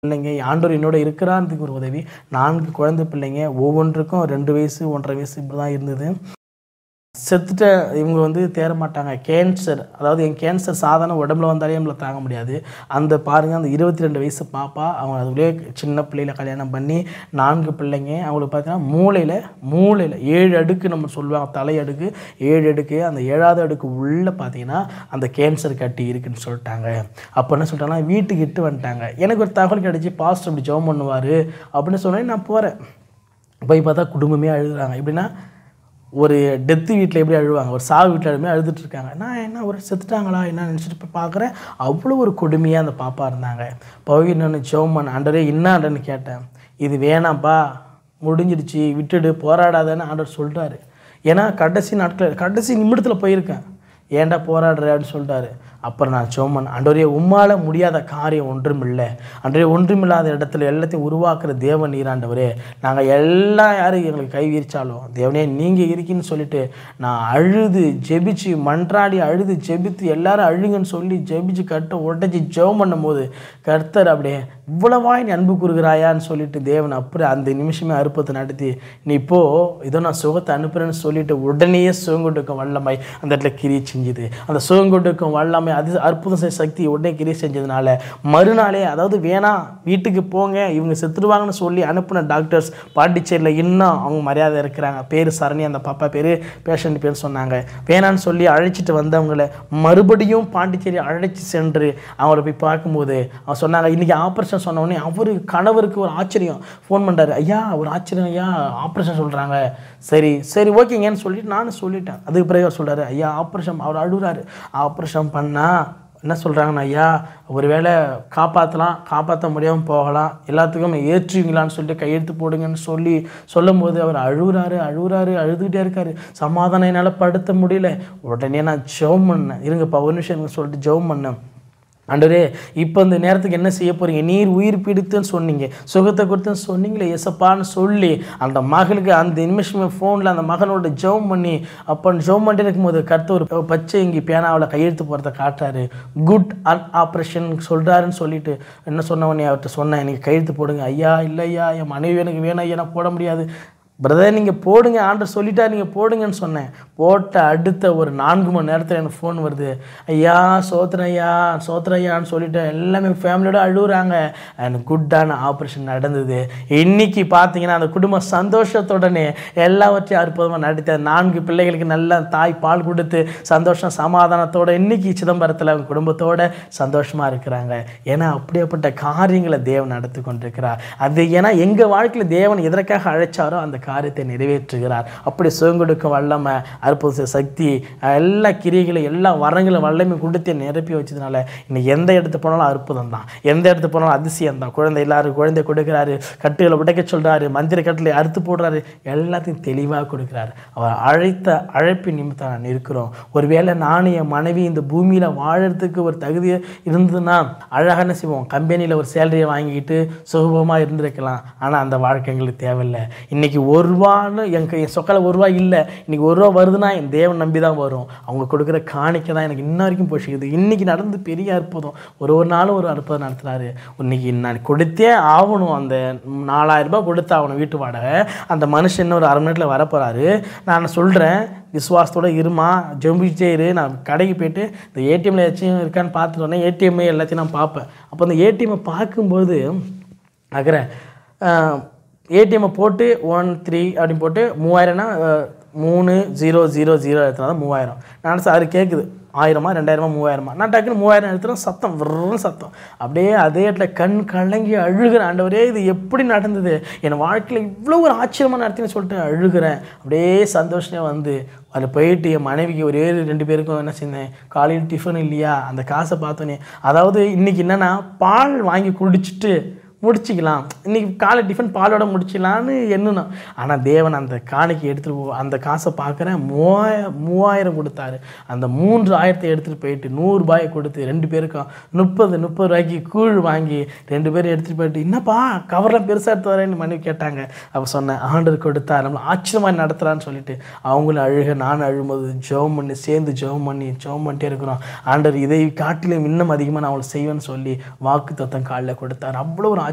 பிள்ளைங்க ஆண்டவர் என்னோட இருக்கிறான்றதுக்கு ஒரு உதவி நான்கு குழந்தை பிள்ளைங்க ஒவ்வொன்றுக்கும் ரெண்டு வயசு ஒன்றரை வயசு இப்படி தான் இருந்தது செத்துட்ட இவங்க வந்து தேற மாட்டாங்க கேன்சர் அதாவது என் கேன்சர் சாதாரண உடம்புல வந்தாலே நம்மள தாங்க முடியாது அந்த பாருங்கள் அந்த இருபத்தி ரெண்டு வயசு பாப்பா அவங்க அதுலேயே சின்ன பிள்ளையில கல்யாணம் பண்ணி நான்கு பிள்ளைங்க அவங்களுக்கு பார்த்தீங்கன்னா மூளையில் மூளையில் ஏழு அடுக்கு நம்ம சொல்லுவாங்க தலை அடுக்கு ஏழு அடுக்கு அந்த ஏழாவது அடுக்கு உள்ளே பார்த்தீங்கன்னா அந்த கேன்சர் கட்டி இருக்குன்னு சொல்லிட்டாங்க அப்போ என்ன சொல்லிட்டாங்கன்னா வீட்டுக்கு இட்டு வந்துட்டாங்க எனக்கு ஒரு தகவல் கிடச்சி பாஸ்டர் இப்படி ஜெபம் பண்ணுவார் அப்படின்னு சொன்னேன் நான் போகிறேன் போய் பார்த்தா குடும்பமே அழுகுறாங்க எப்படின்னா ஒரு டெத்து வீட்டில் எப்படி அழுவாங்க ஒரு சாவு வீட்டில் அழுமே அழுதுட்டு இருக்காங்க நான் என்ன ஒரு செத்துட்டாங்களா என்ன நினச்சிட்டு போய் பார்க்குறேன் அவ்வளோ ஒரு கொடுமையாக அந்த பாப்பா இருந்தாங்க போய் நான் ஜோமன் ஆண்டரே என்ன ஆண்டன்னு கேட்டேன் இது வேணாம்ப்பா முடிஞ்சிடுச்சு விட்டுடு போராடாதன்னு ஆண்டவர் சொல்லிட்டாரு ஏன்னா கடைசி நாட்கள் கடைசி நிமிடத்தில் போயிருக்கேன் ஏன்டா போராடுற அப்படின்னு சொல்லிட்டாரு அப்புறம் நான் சோமன் அன்றோரிய உம்மால முடியாத காரியம் ஒன்றுமில்லை அன்றைய ஒன்றுமில்லாத இடத்துல எல்லாத்தையும் உருவாக்குற தேவன் நீராண்டவரே நாங்கள் எல்லாம் யாரும் எங்களுக்கு கை விரிச்சாலும் தேவனே நீங்கள் இருக்கீன்னு சொல்லிட்டு நான் அழுது ஜெபிச்சு மன்றாடி அழுது ஜெபித்து எல்லாரும் அழுங்கன்னு சொல்லி ஜெபிச்சு கட்ட உடச்சி ஜெபம் பண்ணும்போது கர்த்தர் அப்படியே இவ்வளவாய் நீ அன்பு கூறுகிறாயான்னு சொல்லிட்டு தேவன் அப்புறம் அந்த நிமிஷமே அற்புதத்தை நடத்தி நீ இப்போ இதோ நான் சுகத்தை அனுப்புறேன்னு சொல்லிட்டு உடனேயே சுகங்கொடுக்கும் வல்லமை அந்த இடத்துல கிரியை செஞ்சுது அந்த சுகங்கொடுக்கும் வல்லமை அது அற்புதம் செய்ய சக்தி உடனே கிரியை செஞ்சதுனால மறுநாளே அதாவது வேணாம் வீட்டுக்கு போங்க இவங்க செத்துடுவாங்கன்னு சொல்லி அனுப்பின டாக்டர்ஸ் பாண்டிச்சேரியில் இன்னும் அவங்க மரியாதை இருக்கிறாங்க பேர் சரணி அந்த பாப்பா பேர் பேஷண்ட் பேர் சொன்னாங்க வேணான்னு சொல்லி அழைச்சிட்டு வந்தவங்கள மறுபடியும் பாண்டிச்சேரி அழைச்சி சென்று அவங்கள போய் பார்க்கும்போது அவங்க சொன்னாங்க இன்றைக்கி ஆப்ரேஷன் சொன்ன உடனே அவரு கணவருக்கு ஒரு ஆச்சரியம் ஃபோன் பண்ணுறாரு ஐயா ஒரு ஆச்சரியம் ஐயா ஆப்ரேஷன் சொல்கிறாங்க சரி சரி ஓகேங்கன்னு சொல்லிட்டு நானும் சொல்லிட்டேன் அதுக்கு பிறகு அவர் சொல்கிறாரு ஐயா ஆப்ரேஷன் அவர் அழுகுறாரு ஆப்ரேஷன் பண்ணால் என்ன சொல்கிறாங்கண்ணா ஐயா ஒருவேளை காப்பாற்றலாம் காப்பாற்ற முடியாமல் போகலாம் எல்லாத்துக்கும் ஏற்றுவீங்களான்னு சொல்லிட்டு கையெழுத்து போடுங்கன்னு சொல்லி சொல்லும்போது அவர் அழுகுறாரு அழுகுறாரு அழுதுகிட்டே இருக்காரு சமாதானம் என்னால் படுத்த முடியல உடனே நான் ஜெபம் பண்ணேன் இருங்கப்பா ஒரு நிமிஷம் இருங்க சொல்லிட்டு ஜெபம் பண்ணேன் ஆண்டவரே இப்போ இந்த நேரத்துக்கு என்ன செய்ய போறீங்க நீர் உயிர் பிடித்துன்னு சொன்னீங்க சுகத்தை கொடுத்துன்னு சொன்னீங்களே எசப்பான்னு சொல்லி அந்த மகளுக்கு அந்த நிமிஷமே ஃபோனில் அந்த மகனோட ஜெபம் பண்ணி அப்போ ஜெபம் பண்ணிட்டு இருக்கும்போது கருத்து ஒரு பச்சை இங்கே பேனாவில் கையெழுத்து போகிறத காட்டுறாரு குட் அன் ஆப்ரேஷன் சொல்கிறாருன்னு சொல்லிட்டு என்ன சொன்ன உடனே அவர்கிட்ட சொன்னேன் எனக்கு கையெழுத்து போடுங்க ஐயா இல்லை ஐயா என் மனைவி எனக்கு வேணும் ஐயா நான் போட முடியாது பிரதர் நீங்கள் போடுங்க ஆண்டர் சொல்லிட்டா நீங்கள் போடுங்கன்னு சொன்னேன் போட்ட அடுத்த ஒரு நான்கு மணி நேரத்தில் எனக்கு ஃபோன் வருது ஐயா சோத்திரம் ஐயா சோத்திரம் ஐயான்னு சொல்லிட்டு எல்லாமே ஃபேமிலியோட அழுகுறாங்க எனக்கு குட்டான ஆப்ரேஷன் நடந்தது இன்னைக்கு பார்த்தீங்கன்னா அந்த குடும்பம் சந்தோஷத்துடனே எல்லாவற்றையும் அற்புதமாக நடத்தி அந்த நான்கு பிள்ளைகளுக்கு நல்ல தாய் பால் கொடுத்து சந்தோஷம் சமாதானத்தோட இன்னைக்கு சிதம்பரத்தில் அவங்க குடும்பத்தோட சந்தோஷமாக இருக்கிறாங்க ஏன்னா அப்படியேப்பட்ட காரியங்களை தேவன் நடத்தி கொண்டிருக்கிறார் அது ஏன்னா எங்கள் வாழ்க்கையில் தேவன் எதற்காக அழைச்சாரோ அந்த காரியத்தை நிறைவேற்றுகிறார் அப்படி சுகங்கொடுக்கும் வல்லமை அற்புத சக்தி எல்லா கிரிகளும் எல்லா வரங்களும் வல்லமை கொடுத்து நிரப்பி வச்சதுனால இன்னைக்கு எந்த இடத்துக்கு போனாலும் அற்புதம் தான் எந்த இடத்துக்கு போனாலும் அதிசயம் தான் குழந்தை எல்லாரும் குழந்தை கொடுக்குறாரு கட்டுகளை உடைக்க சொல்கிறாரு மந்திர கட்டிலை அறுத்து போடுறாரு எல்லாத்தையும் தெளிவாக கொடுக்குறாரு அவர் அழைத்த அழைப்பு நிமித்தம் நான் இருக்கிறோம் ஒருவேளை நானும் என் மனைவி இந்த பூமியில் வாழறதுக்கு ஒரு தகுதி இருந்ததுன்னா அழகான செய்வோம் கம்பெனியில் ஒரு சேலரியை வாங்கிட்டு சுகபமாக இருந்திருக்கலாம் ஆனால் அந்த வாழ்க்கை எங்களுக்கு தேவையில்லை இன்னைக்கு ஒரு ரூபான்னு எனக்கு என் சொக்கலை ஒரு ரூபா இல்லை இன்னைக்கு ஒரு ரூபா வருதுன்னா என் தேவன் நம்பி தான் வரும் அவங்க கொடுக்குற காணிக்கை தான் எனக்கு இன்ன வரைக்கும் போஷிக்குது இன்னைக்கு நடந்து பெரிய அற்புதம் ஒரு ஒரு நாளும் ஒரு அற்புதம் நடத்துறாரு இன்னைக்கு நான் கொடுத்தே ஆகணும் அந்த நாலாயிரம் ரூபாய் கொடுத்தாகணும் வீட்டு வாடகை அந்த மனுஷன் இன்னும் ஒரு அரை மணி நேரத்தில் வரப்போகிறாரு நான் சொல்கிறேன் விசுவாசத்தோட இருமா ஜெம்பிச்சே இரு நான் கடைக்கு போயிட்டு இந்த ஏடிஎம்ல ஏதாச்சும் இருக்கான்னு பார்த்துட்டு வந்தேன் ஏடிஎம் எல்லாத்தையும் நான் பார்ப்பேன் அப்போ அந்த ஏடிஎம்மை பார்க்கும்போது ஆகிறேன் ஏடிஎம்மை போட்டு ஒன் த்ரீ அப்படின்னு போட்டு மூவாயிரம்னா அஹ், மூணு ஜீரோ ஜீரோ ஜீரோ எடுத்தா தான் மூவாயிரம் நான் சார் கேட்குது ஆயிரமா ரெண்டாயிரமா மூவாயிரமா நான் டக்குன்னு மூவாயிரம் எடுத்துகிறேன் சத்தம் வெறும் சத்தம் அப்படியே அதே இடத்துல கண் கலங்கி அழுகிறேன் ஆண்டவரே இது எப்படி நடந்தது என் வாழ்க்கையில் இவ்வளோ ஒரு ஆச்சரியமாக நடத்தின்னு சொல்லிட்டு அழுகிறேன் அப்படியே சந்தோஷமே வந்து அதில் போயிட்டு என் மனைவிக்கு ஒரே ரெண்டு பேருக்கும் என்ன செஞ்சேன் காலையில் டிஃபன் இல்லையா அந்த காசை பார்த்தோன்னே அதாவது இன்றைக்கி என்னென்னா பால் வாங்கி குடிச்சிட்டு முடிச்சிக்கலாம் இன்றைக்கி காலை டிஃபன் பாலோட முடிச்சிக்கலான்னு எண்ணுனோம் ஆனால் தேவன் அந்த காணிக்கை எடுத்துகிட்டு போ அந்த காசை பார்க்குறேன் மூவாயிரம் மூவாயிரம் கொடுத்தாரு அந்த மூன்று ஆயிரத்தை எடுத்துகிட்டு போயிட்டு நூறுரூபாயை கொடுத்து ரெண்டு பேருக்கும் முப்பது முப்பது ரூபாய்க்கு கூழ் வாங்கி ரெண்டு பேரும் எடுத்துகிட்டு போயிட்டு என்னப்பா கவரில் பெருசாக எடுத்து வரேன்னு மனைவி கேட்டாங்க அப்போ சொன்னேன் ஆண்டர் கொடுத்தா நம்மளை ஆச்சரியமாக நடத்துகிறான்னு சொல்லிட்டு அவங்களும் அழுக நானும் அழும்போது ஜெபம் பண்ணி சேர்ந்து ஜெபம் பண்ணி ஜெபம் பண்ணிட்டே இருக்கிறோம் ஆண்டர் இதை காட்டிலும் இன்னும் அதிகமாக நான் அவளை செய்வேன்னு சொல்லி வாக்கு தத்தம் காலில் கொடுத்தாரு அவ்வளோ ஒரு